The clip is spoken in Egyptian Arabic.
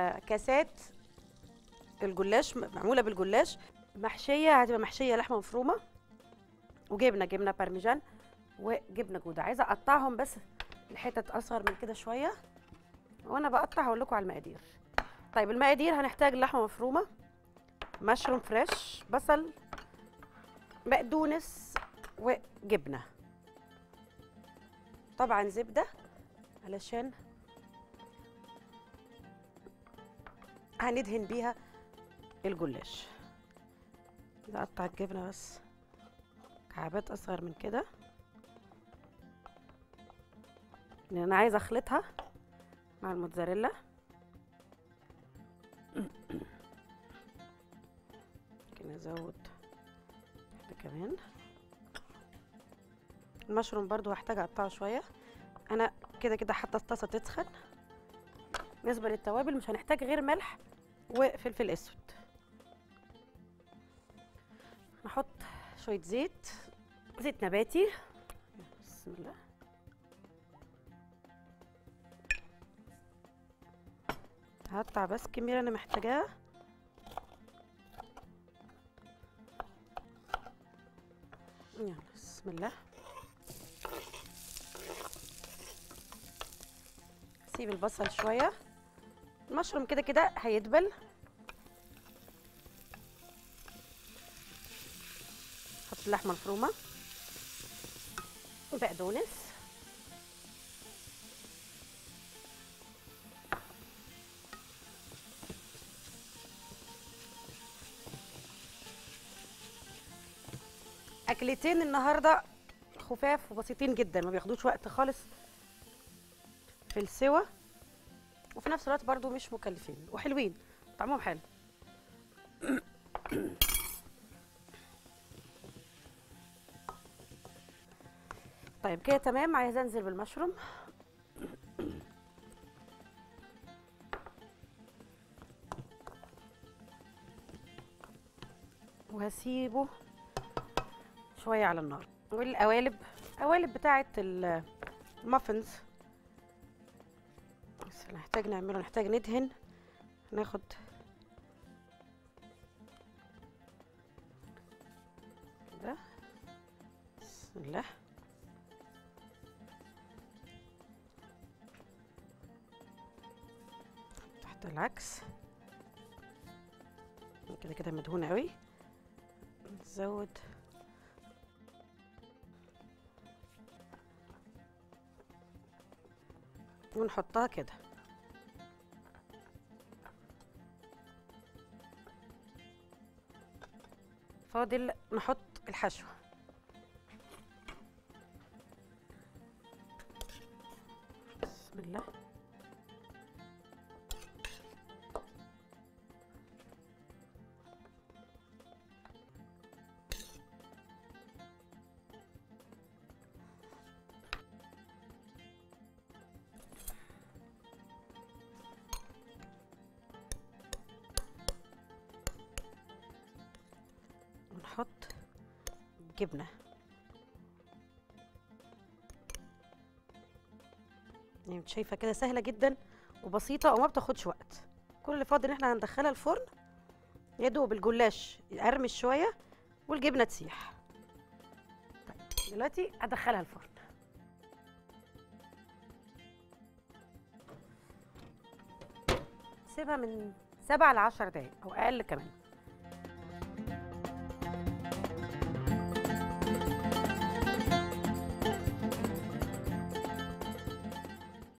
آه كاسات الجلاش م- معموله بالجلاش محشيه هتبقى محشيه لحمه مفرومه وجبنه جبنه بارميجان وجبنه جوده عايزه اقطعهم بس لحتت اصغر من كده شويه وانا بقطع هقول لكم على المقادير طيب المقادير هنحتاج لحمه مفرومه مشروم فريش بصل بقدونس وجبنه طبعا زبده علشان هندهن بيها الجلاش كده اقطع الجبنه بس مكعبات اصغر من كده لان انا عايزه اخلطها مع الموتزاريلا ممكن ازود واحده كمان المشروم برضو هحتاج اقطعه شويه انا كده كده حاطه الطاسه تسخن بالنسبه للتوابل مش هنحتاج غير ملح وفلفل اسود نحط شويه زيت زيت نباتي بسم الله هقطع بس الكميه اللي انا محتاجاها يلا بسم الله سيب البصل شويه المشروم كده كده هيدبل حط اللحمه المفرومه وبقدونس اكلتين النهارده خفاف وبسيطين جدا ما بياخدوش وقت خالص في السوا وفي نفس الوقت برضو مش مكلفين وحلوين طعمهم حلو طيب كده تمام عايزه انزل بالمشروم وهسيبه شويه على النار والقوالب قوالب بتاعه ال- المافنز بس اللي هنحتاج نعمله نحتاج ندهن ناخد كده بسم الله تحت العكس كده كده مدهونة قوي نزود ونحطها كده فاضل نحط الحشوة بسم الله ونحط جبنة يعني انت شايفة كده سهلة جدا وبسيطة وما بتاخدش وقت كل اللي فاضل ان احنا هندخلها الفرن يا دوب الجلاش يقرمش شوية والجبنة تسيح طيب دلوقتي هدخلها الفرن سيبها من سبع لعشر دقايق او اقل كمان